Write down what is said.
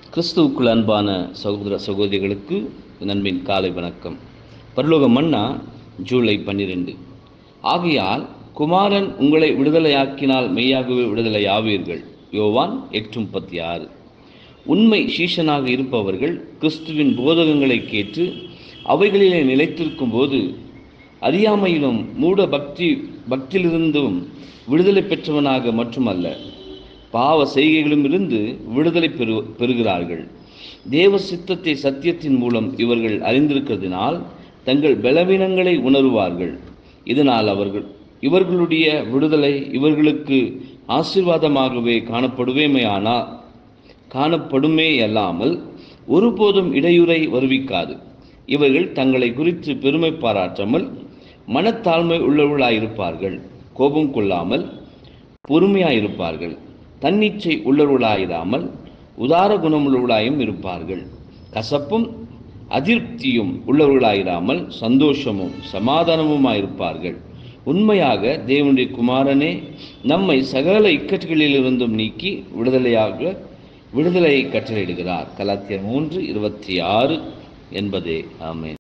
கிறிஸ்துவுக்குள் அன்பான சகோதர சகோதரிகளுக்கு நண்பின் காலை வணக்கம் பரலோக மன்னா ஜூலை பன்னிரெண்டு ஆகையால் குமாரன் உங்களை விடுதலையாக்கினால் மெய்யாகவே விடுதலையாவீர்கள் யோவான் எட்டு முப்பத்தி ஆறு உண்மை சீஷனாக இருப்பவர்கள் கிறிஸ்துவின் போதகங்களை கேட்டு அவைகளிலே நிலைத்திருக்கும் போது அறியாமையிலும் மூட பக்தி பக்தியிலிருந்தும் விடுதலை பெற்றவனாக மட்டுமல்ல பாவ செய்கைகளும் இருந்து விடுதலை பெறு பெறுகிறார்கள் தேவ சித்தத்தை சத்தியத்தின் மூலம் இவர்கள் அறிந்திருக்கிறதுனால் தங்கள் பலவீனங்களை உணருவார்கள் இதனால் அவர்கள் இவர்களுடைய விடுதலை இவர்களுக்கு ஆசீர்வாதமாகவே காணப்படுவேமையானால் காணப்படுமே அல்லாமல் ஒருபோதும் இடையூறை வருவிக்காது இவர்கள் தங்களை குறித்து பெருமை பாராட்டாமல் மனத்தாழ்மை உள்ளவர்களாயிருப்பார்கள் கோபம் கொள்ளாமல் பொறுமையாயிருப்பார்கள் தன்னிச்சை உள்ளவர்களாயிராமல் உதார குணமுள்ளவர்களாயும் இருப்பார்கள் கசப்பும் அதிருப்தியும் உள்ளவர்களாயிராமல் சந்தோஷமும் சமாதானமுமாயிருப்பார்கள் உண்மையாக தேவனுடைய குமாரனே நம்மை சகல இக்கட்டுகளிலிருந்தும் நீக்கி விடுதலையாக விடுதலையை கட்டளையிடுகிறார் கலாத்தியர் மூன்று இருபத்தி ஆறு என்பதே ஆமேன்